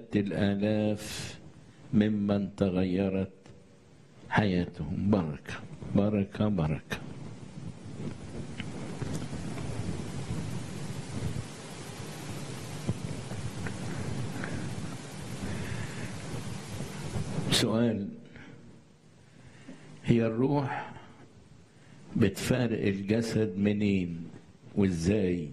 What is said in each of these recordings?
مئات الآلاف ممن تغيرت حياتهم بركة بركة بركة سؤال هي الروح بتفارق الجسد منين وازاي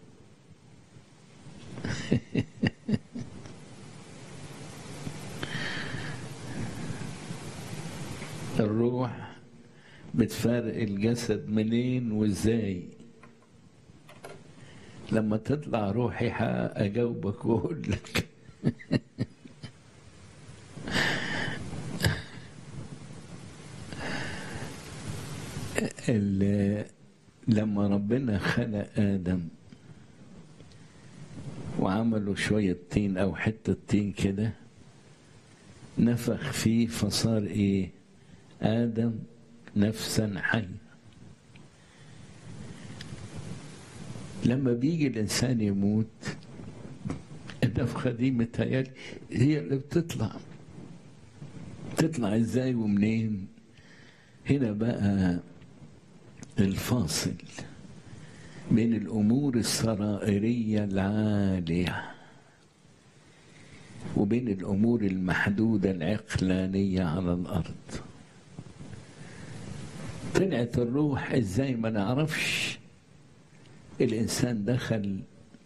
الروح بتفارق الجسد منين وازاي لما تطلع روحي اجاوبك واقول لك لما ربنا خلق ادم وعملوا شويه طين او حته طين كده نفخ فيه فصار ايه ادم نفسا حيه لما بيجي الانسان يموت النفخه دي متهيألي هي اللي بتطلع تطلع ازاي ومنين هنا بقى الفاصل بين الامور السرائريه العاليه وبين الامور المحدوده العقلانيه على الارض طلعت الروح ازاي ما نعرفش الانسان دخل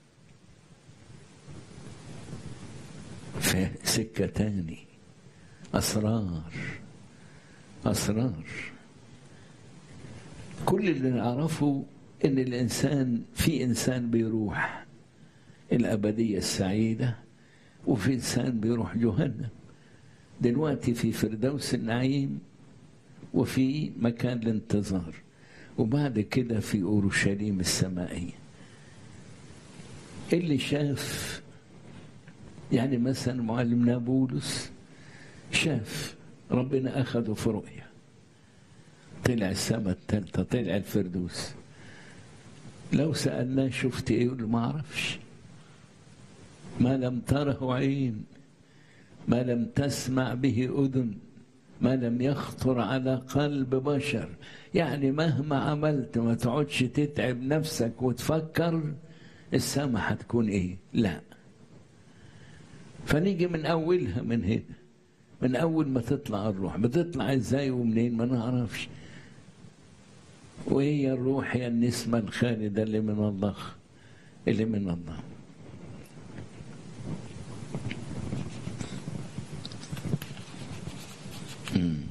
في سكه تاني اسرار اسرار كل اللي نعرفه ان الانسان في انسان بيروح الابديه السعيده وفي انسان بيروح جهنم دلوقتي في فردوس النعيم وفي مكان الانتظار وبعد كده في اورشليم السمائيه اللي شاف يعني مثلا معلمنا بولس شاف ربنا اخذه في رؤيه طلع السماء الثالثة طلع الفردوس لو سألناه شفت ايه يقول ما اعرفش ما لم تره عين ما لم تسمع به أذن ما لم يخطر على قلب بشر يعني مهما عملت ما تقعدش تتعب نفسك وتفكر السماء هتكون ايه لا فنيجي من اولها من هنا من اول ما تطلع الروح بتطلع ازاي ومنين ما نعرفش وهي الروح هي النسمة الخالدة اللي من الله اللي من الله مم.